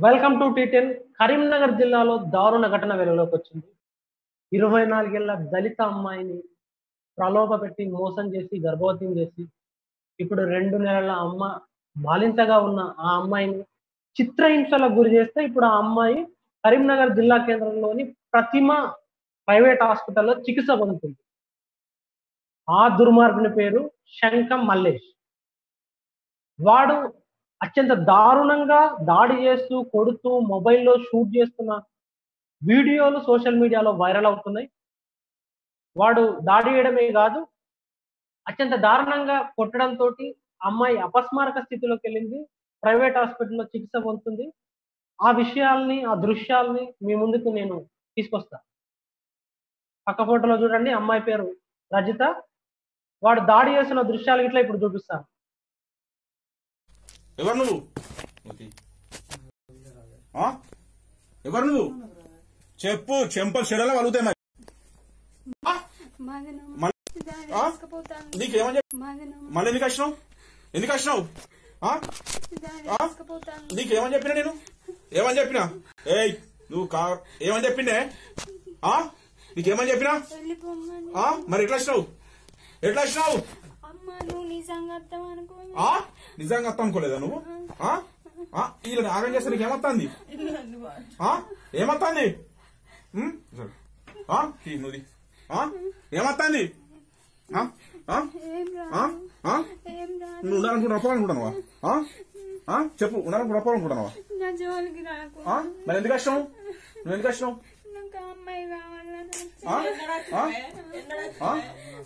Welcome to T ten Karimnagar జిల్లాలో దారుణ ఘటన వెలుగులోకి వచ్చింది ఇరవై నాలుగేళ్ల దళిత అమ్మాయిని ప్రలోభ పెట్టి మోసం చేసి గర్భవతిని చేసి ఇప్పుడు రెండు నెలల అమ్మ బాలింతగా ఉన్న ఆ అమ్మాయిని చిత్రహింసలకు గురి చేస్తే ఇప్పుడు ఆ అమ్మాయి కరీంనగర్ జిల్లా కేంద్రంలోని ప్రతిమ ప్రైవేట్ హాస్పిటల్లో చికిత్స పొందుతుంది ఆ దుర్మార్గుని పేరు శంఖం మల్లేష్ వాడు అత్యంత దారుణంగా దాడి చేస్తూ కొడుతూ మొబైల్లో షూట్ చేస్తున్న వీడియోలు సోషల్ మీడియాలో వైరల్ అవుతున్నాయి వాడు దాడి చేయడమే కాదు అత్యంత దారుణంగా కొట్టడంతో అమ్మాయి అపస్మారక స్థితిలోకి వెళ్ళింది ప్రైవేట్ హాస్పిటల్లో చికిత్స పొందుతుంది ఆ విషయాల్ని ఆ దృశ్యాల్ని మీ ముందుకు నేను తీసుకొస్తా పక్క ఫోటోలో చూడండి అమ్మాయి పేరు రజిత వాడు దాడి చేసిన దృశ్యాలు ఇట్లా ఇప్పుడు చూపిస్తాను ఎవరు నువ్వు ఆ? ఎవరు నువ్వు చెప్పు చెంపలు చెడలా వలుగుతాయి మరి మగనం మళ్ళీ దారి ఆ? తీసుకుపోతాను నీకేమని చెప్పి మగనం మళ్ళీ ఎందుకు వచ్చినావు ఎందుకు వచ్చినావు ఆ? దారి ఆ? తీసుకుపోతాను నీకేమని చెప్పినా నేను ఏమని చెప్పినా ఏయ్ నువ్వు కా ఏమని చెప్పిండే ఆ నీకేమని చెప్పినా వెళ్ళిపోమని ఆ మరి ఎట్లా వచ్చినావు ఎట్లా వచ్చినావు అమ్మ నువ్వు నిజంగా అర్థం అనుకో ఆ నిజంగా అర్థం అనుకోలేదా నువ్వు ఆ ఆ వీళ్ళని ఆగం చేస్తే నీకు ఏమొస్తుంది ఆ ఏమొస్తుంది ఉమ్? ఆ ఈ నువ్వు తీ. ఆ ఏమొస్తుంది ఆ ఆ ఏం రా ఆ ఆ ఏం రా నువ్వు ఉండాలనుకుంటున్నా అనుకుంటున్నావా ఆ ఆ చెప్పు ఉండాలనుకుంటున్నా అనుకుంటున్నావా నా జోలికి రాకు ఆ మరి ఎందుకు వచ్చినావు నువ్వు ఎందుకు వచ్చినావు నాకు ఆ అమ్మాయి కావాలని ఆ? ఆ? ఆ?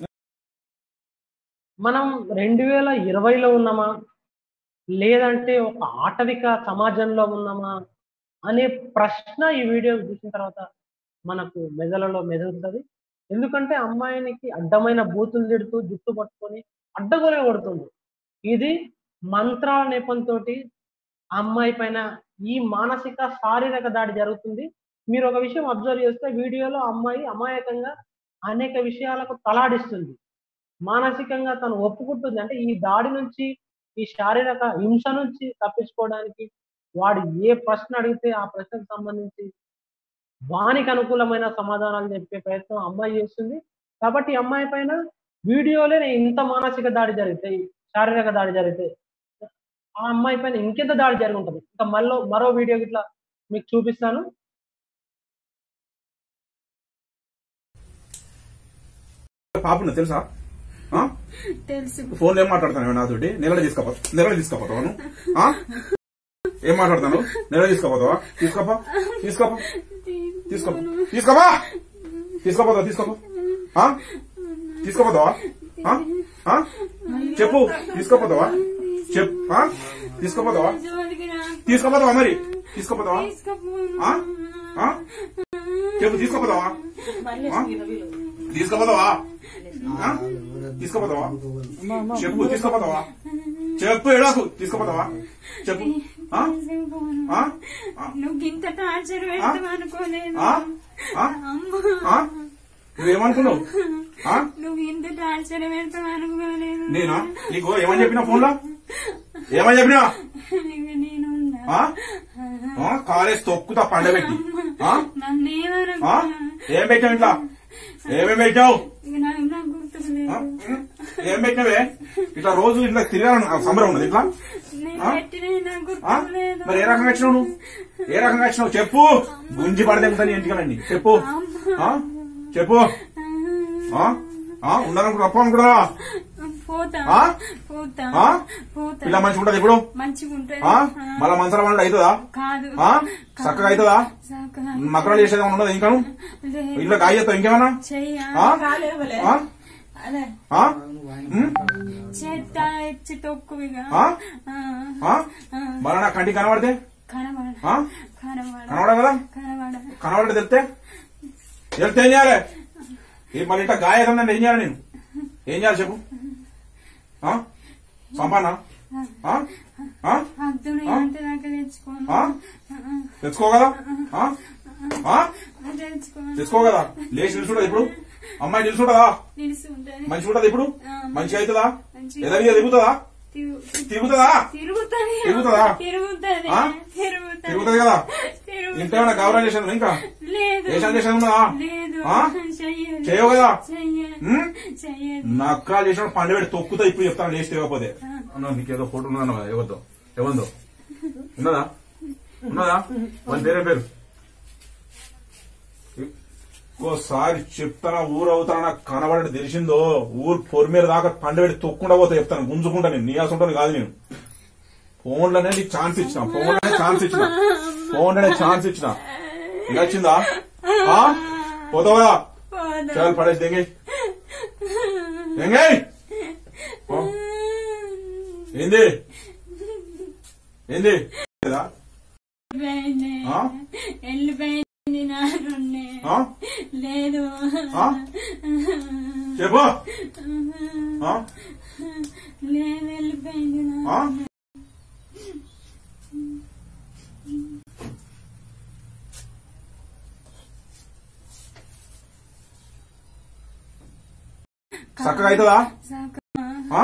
మనం రెండు వేల ఇరవైలో ఉన్నామా లేదంటే ఒక ఆటవిక సమాజంలో ఉన్నామా అనే ప్రశ్న ఈ వీడియో చూసిన తర్వాత మనకు మెదడులో మెదులుతుంది ఎందుకంటే అమ్మాయినికి అడ్డమైన బూతులు తిడుతూ జుట్టు పట్టుకొని అడ్డగోలే కొడుతుంది ఇది మంత్రాల నెపంతో అమ్మాయి పైన ఈ మానసిక శారీరక దాడి జరుగుతుంది మీరు ఒక విషయం అబ్జర్వ్ చేస్తే వీడియోలో అమ్మాయి అమాయకంగా అనేక విషయాలకు తలాడిస్తుంది మానసికంగా తను ఒప్పుకుంటుంది అంటే ఈ దాడి నుంచి ఈ శారీరక హింస నుంచి తప్పించుకోవడానికి వాడు ఏ ప్రశ్న అడిగితే ఆ ప్రశ్నకు సంబంధించి వానికి అనుకూలమైన సమాధానాలు చెప్పే ప్రయత్నం అమ్మాయి చేస్తుంది కాబట్టి ఈ అమ్మాయి పైన వీడియోలే ఇంత మానసిక దాడి జరిగితే శారీరక దాడి జరిగితే ఆ అమ్మాయి పైన ఇంకెంత దాడి జరిగి ఉంటుంది ఇంకా మళ్ళీ మరో వీడియో ఇట్లా మీకు చూపిస్తాను పాప ఉన్నది తెలుసా ఆ? తెలుసు ఫోన్ ఏం మాట్లాడుతున్నావు నాతోటి నెలలో తీసుకోపో నెలలో తీసుకోపోతావా నువ్వు ఆ? ఏం మాట్లాడుతున్నావు నెల తీసుకోపోతావా తీసుకోపో తీసుకోపో తీసుకోపో తీసుకోపా తీసుకోపోతావా తీసుకోపో ఆ? తీసుకోపోతావా ఆ? ఆ? చెప్పు తీసుకోపోతావా చెప్ ఆ? తీసుకోపోతావా జోలికి రాకు తీసుకోపోతావా మరి తీసుకోపోతావా తీసుకుపోను ఆ? ఆ? చెప్పు తీసుకోపోతావా ఆ? తీసుకోపోతావా ఆ? తీసుకోపోతావా చెప్పు తీసుకోపోతావా చెప్పు ఎడాకు తీసుకోపోతావా చెప్పు ఆ? తీసుకుపోను ఆ? ఆ? నువ్వు ఇంత టార్చర్ పెడతావు అనుకోలేదు ఆ? ఆ? అమ్మ ఆ? నువ్వేమనుకున్నావు ఆ? నువ్వు ఇంత టార్చర్ పెడతావు అనుకోలేదు నేనా నీకు ఏమని చెప్పినా ఫోన్లో ఏమని చెప్పినా ఇక నేనున్నా ఆ? ఆ? కాలేజ్ తొక్కుతా పండబెట్టి ఆ? నన్ను ఆ? ఏమనుకున్నా ఏం పెట్టావు ఇంట్లో ఏమేం పెట్టావు ఇక నాకు నాకు గుర్తుకు ఆ? లేదు ఏం పెట్టినవే ఇట్లా రోజు ఇట్లా తిరగాలని సంబరం ఉన్నది ఇట్లా నేను ఆ? పెట్టినవి నాకు ఆ? గుర్తుకు లేదు మరి ఏ రకంగా వచ్చినావు నువ్వు ఏ రకంగా వచ్చినావు చెప్పు గుంజి పడదెంగుతాను ఇంటికలండి చెప్పు ఆ? చెప్పు ఆ? ఆ? ఉండాలనుకుంటా తప్ప అనుకుంటా పోతా ఆ? పోతా ఆ? పోతా పిల్ల మంచిగా ఉంటది ఇప్పుడు మంచిగా ఉంటది ఆ? ఆ. మళ్ళా మంచర వంట అవుతుందా కాదు ఆ? చక్కగా అవుతుందా సాకా. మకరాలు చేసేది ఏమన్నా ఉన్నదా ఇంకాను లేదు. ఇట్లా గాయ చేస్తావు ఇంకేమన్నా చెయ్యా ఆ? ఆ? ఆ? ఉమ్? చేత ఎచ్చి తొక్కువిగా ఆ? ఆ. ఆ? ఆ. మళ్ళా నా కంటికి కనబడితే కనబడ ఆ? కనబడ కనబడ కదా కనబడ కనబడి తెలితే తెలితే ఏం చేయాలి ఈ మళ్ళీ ఇట్లా గాయ అవుతుందంటే ఏం చేయాలి నేను ఏం చేయాలి చెప్పు ఆ? సంపానా ఆ? ఆ? అద్దుడు అంటే దాకా తెచ్చుకోను ఆ? తెచ్చుకో కదా ఆ? ఆ? తెచ్చుకోను తెచ్చుకో కదా లేచి నిలుచుంటది ఇప్పుడు అమ్మాయి నిలుచుంటదా నిలుసు ఉంటుంది మంచిగా ఉంటది ఇప్పుడు ఆ. మంచిగా అవుతుందా మంచిగా. ఎదవిగా దిగుతుందా తిరుగు- తిరుగుతుందా తిరుగుతుంది తిరుగుతుందా? తిరుగుతుంది ఆ? తిరుగుతుంది తిరుగుతుంది కదా తిరుగుతుంది. ఇంకేమైనా గౌరవం చేశాను ఇంకా లేదు దేశం చేశాను ఉన్నదా లేదు ఆ? చెయ్యదు చేయవు కదా చెయ్యదు ఉమ్? చెయ్యదు నక్కలు చేసిన పండు పెట్టి తొక్కుతా ఇప్పుడు చెప్తాను లేచి తెగకపోతే అన్నా నీకేదో ఫోటో ఉన్నదా అన్నదా? ఎవరిదో ఎవరిదో ఉన్నదా ఉన్నదా మన పేరే పేరు ఇంకోసారి చెప్తానా ఊరు అవుతానా నాకు కనబడి తెలిసిందో ఊరు పొరి మీద దాకా పండు పెట్టి తొక్కుండా పోతే చెప్తాను గుంజుకుంటా నేను నీయాల్సి ఉంటాను కాదు నేను ఫోన్లోనే నీకు ఛాన్స్ ఇచ్చిన ఫోన్లోనే ఛాన్స్ ఇచ్చిన ఫోన్లోనే ఛాన్స్ ఇచ్చిన ఇలా వచ్చిందా ఆ? పోతావా కదా? పోదా. చాలు పడేసి దెంగే దెంగే ఓ, ఏంది ఏంది లేదా? వెళ్ళిపోయింది ఆ? వెళ్ళిపోయింది నా నుండి ఆ? లేదు ఆ? చెప్పు ఆ? లేదు వెళ్ళిపోయింది నా ఆ? చక్కగా అవుతుందా సాక ఆ?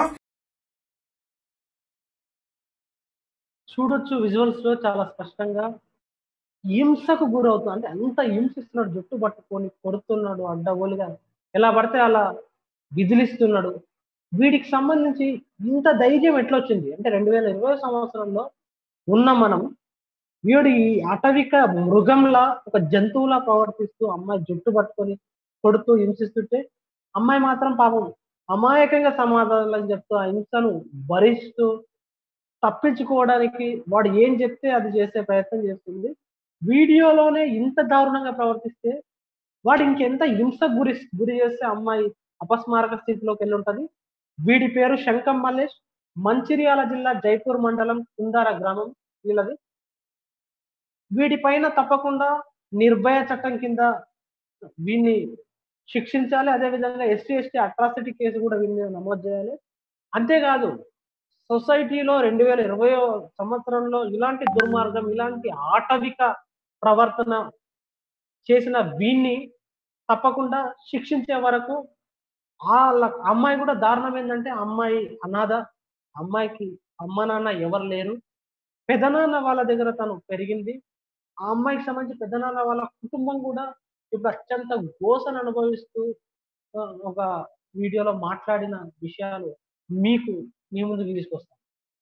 చూడొచ్చు విజువల్స్ లో చాలా స్పష్టంగా హింసకు గురవుతుంది అంటే అంత హింసిస్తున్నాడు జుట్టు పట్టుకొని కొడుతున్నాడు అడ్డగోలుగా ఎలా పడితే అలా విదిలిస్తున్నాడు వీడికి సంబంధించి ఇంత ధైర్యం ఎట్లా వచ్చింది అంటే రెండు వేల ఇరవై సంవత్సరంలో ఉన్న మనం వీడు ఈ అటవిక మృగంలా ఒక జంతువులా ప్రవర్తిస్తూ అమ్మాయి జుట్టు పట్టుకొని కొడుతూ హింసిస్తుంటే అమ్మాయి మాత్రం పాపం అమాయకంగా సమాధానాలు చెప్తూ ఆ హింసను భరిస్తూ తప్పించుకోవడానికి వాడు ఏం చెప్తే అది చేసే ప్రయత్నం చేస్తుంది వీడియోలోనే ఇంత దారుణంగా ప్రవర్తిస్తే వాడు ఇంకెంత హింసకు గురి గురి చేస్తే అమ్మాయి అపస్మారక స్థితిలోకి వెళ్ళి ఉంటది వీడి పేరు శంకం మల్లేష్ మంచిర్యాల జిల్లా జైపూర్ మండలం కుందార గ్రామం వీళ్ళది వీడి పైన తప్పకుండా నిర్భయ చట్టం కింద వీడిని శిక్షించాలి అదేవిధంగా ఎస్టీ ఎస్టీ అట్రాసిటీ కేసు కూడా వీడి మీద నమోదు చేయాలి అంతేకాదు సొసైటీలో రెండు వేల ఇరవై సంవత్సరంలో ఇలాంటి దుర్మార్గం ఇలాంటి ఆటవిక ప్రవర్తన చేసిన వీణ్ణి తప్పకుండా శిక్షించే వరకు ఆ ల- అమ్మాయి కూడా దారుణం ఏంటంటే అమ్మాయి అనాథ అమ్మాయికి అమ్మ నాన్న ఎవరు లేరు పెదనాన్న వాళ్ళ దగ్గర తను పెరిగింది ఆ అమ్మాయికి సంబంధించి పెదనాన్న వాళ్ళ కుటుంబం కూడా ఇప్పుడు అత్యంత గోసను అనుభవిస్తూ ఆ, ఒక వీడియోలో మాట్లాడిన విషయాలు మీకు మీ ముందుకు తీసుకొస్తాను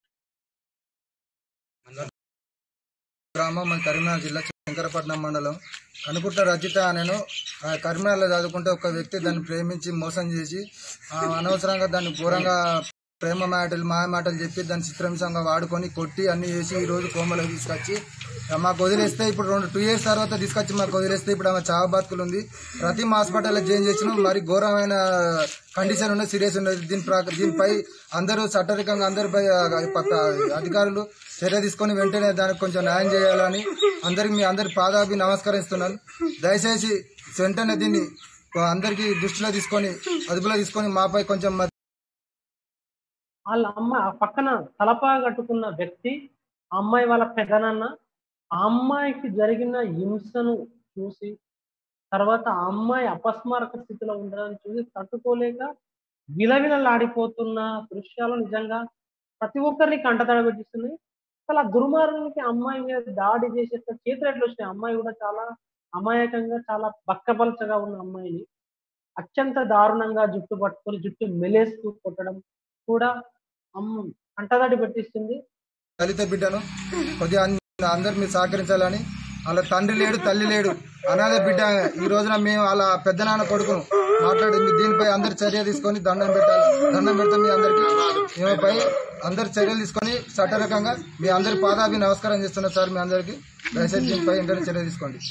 గ్రామం మన కరీంనగర్ జిల్లా శంకరపట్నం మండలం కనుకుట్ట రజిత నేను ఆ, కరీంనగర్లో చదువుకుంటే ఒక వ్యక్తి దాన్ని ప్రేమించి మోసం చేసి ఆ, అనవసరంగా దాన్ని ఘోరంగా ప్రేమ మాటలు మాయ మాటలు చెప్పి దాన్ని చిత్రహింసంగా వాడుకొని కొట్టి అన్ని చేసి ఈ రోజు కోమలో తీసుకొచ్చి ఆ, మాకు వదిలేస్తే ఇప్పుడు రెండు టూ ఇయర్స్ తర్వాత తీసుకొచ్చి మాకు వదిలేస్తే ఇప్పుడు ఆమె చావ బతుకులు ఉంది ప్రతి హాస్పిటల్లో జాయిన్ చేసినాం మరి ఘోరమైన కండిషన్ ఉన్నది సీరియస్ ఉన్నది దీని ప్రక- దీనిపై అందరూ చట్టరికంగా అందరిపై ఆ, పక్క అధికారులు చర్య తీసుకొని వెంటనే దానికి కొంచెం న్యాయం చేయాలని అందరికి మీ అందరి పాదాభి నమస్కరిస్తున్నాను దయచేసి వెంటనే దీన్ని అందరికి దృష్టిలో తీసుకొని అదుపులో తీసుకొని మాపై కొంచెం మ- వాళ్ళ అమ్మ ఆ పక్కన తలపా కట్టుకున్న వ్యక్తి ఆ అమ్మాయి వాళ్ళ పెదనాన్న ఆ అమ్మాయికి జరిగిన హింసను చూసి తర్వాత ఆ అమ్మాయి అపస్మారక స్థితిలో ఉండడాన్ని చూసి తట్టుకోలేక విలవిలలాడిపోతున్న దృశ్యాలు నిజంగా ప్రతి ఒక్కరిని కంటతడ పెట్టిస్తున్నాయి అసలు ఆ దుర్మార్గానికి అమ్మాయి మీద దాడి చేసేస్తే చేతులు ఎట్లా వచ్చినాయి అమ్మాయి కూడా చాలా అమాయకంగా చాలా బక్కపలచగా ఉన్న అమ్మాయిని అత్యంత దారుణంగా జుట్టు పట్టుకొని జుట్టు మెలేస్తూ కొట్టడం కూడా అమ్మ కంటతడి పెట్టిస్తుంది దళిత బిడ్డను కొద్దిగా అన్- అందరు మీరు సహకరించాలని వాళ్ళ తండ్రి లేడు తల్లి లేడు అనాథ బిడ్డ ఈ రోజున మేము వాళ్ళ పెద్ద నాన్న కొడుకును మాట్లాడి మీ దీనిపై అందరు చర్య తీసుకొని దండం పెట్టాలి దండం పెడతాం మీ అందరికి మేమపై అందరు చర్యలు తీసుకొని చట్టరకంగా మీ అందరి పాదాభి నమస్కారం చేస్తున్నా సార్ మీ అందరికి దయచేసి దీనిపై వెంటనే చర్య తీసుకోండి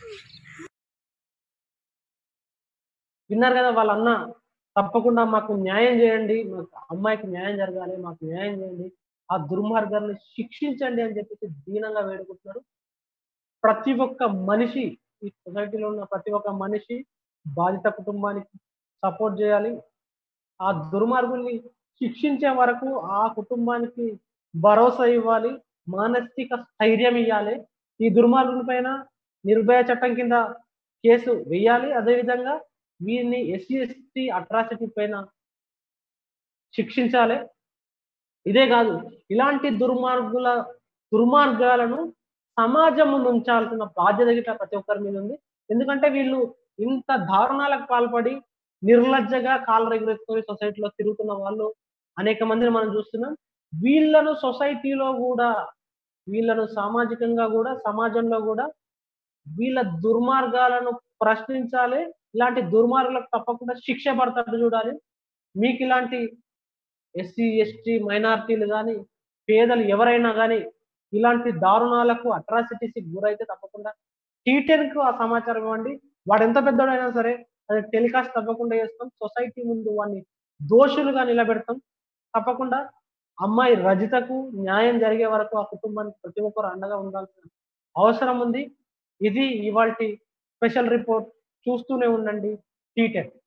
విన్నారు కదా వాళ్ళ అన్న తప్పకుండా మాకు న్యాయం చేయండి మాకు అమ్మాయికి న్యాయం జరగాలి మాకు న్యాయం చేయండి ఆ దుర్మార్గాన్ని శిక్షించండి అని చెప్పేసి దీనంగా వేడుకుంటున్నారు ప్రతి ఒక్క మనిషి ఈ సొసైటీలో ఉన్న ప్రతి ఒక్క మనిషి బాధిత కుటుంబానికి సపోర్ట్ చేయాలి ఆ దుర్మార్గుల్ని శిక్షించే వరకు ఆ కుటుంబానికి భరోసా ఇవ్వాలి మానసిక స్థైర్యం ఇవ్వాలి ఈ దుర్మార్గుల పైన నిర్భయ చట్టం కింద కేసు వేయాలి అదేవిధంగా వీరిని ఎస్సీ ఎస్టీ అట్రాసిటీ పైన శిక్షించాలి ఇదే కాదు ఇలాంటి దుర్మార్గుల దుర్మార్గాలను సమాజం ముందు ఉంచాల్సిన బాధ్యత గిట్ల ప్రతి ఒక్కరి మీద ఉంది ఎందుకంటే వీళ్ళు ఇంత దారుణాలకు పాల్పడి నిర్లజ్జగా కాళ్ళు ఎగురెత్తుకొని సొసైటీలో తిరుగుతున్న వాళ్ళు అనేక మందిని మనం చూస్తున్నాం వీళ్ళను సొసైటీలో కూడా వీళ్ళను సామాజికంగా కూడా సమాజంలో కూడా వీళ్ళ దుర్మార్గాలను ప్రశ్నించాలి ఇలాంటి దుర్మార్గులకు తప్పకుండా శిక్ష పడతాడు చూడాలి మీకు ఇలాంటి ఎస్సీ ఎస్టీ మైనారిటీలు కానీ పేదలు ఎవరైనా కానీ ఇలాంటి దారుణాలకు అట్రాసిటీస్ గురైతే తప్పకుండా టీటెన్ కు ఆ సమాచారం ఇవ్వండి వాడు ఎంత పెద్దోడైనా సరే అది టెలికాస్ట్ తప్పకుండా చేస్తాం సొసైటీ ముందు వాడిని దోషులుగా నిలబెడతాం తప్పకుండా అమ్మాయి రజితకు న్యాయం జరిగే వరకు ఆ కుటుంబానికి ప్రతి ఒక్కరు అండగా ఉండాల్సిన అవసరం ఉంది ఇది ఇవాల్టి స్పెషల్ రిపోర్ట్ చూస్తూనే ఉండండి టీటెన్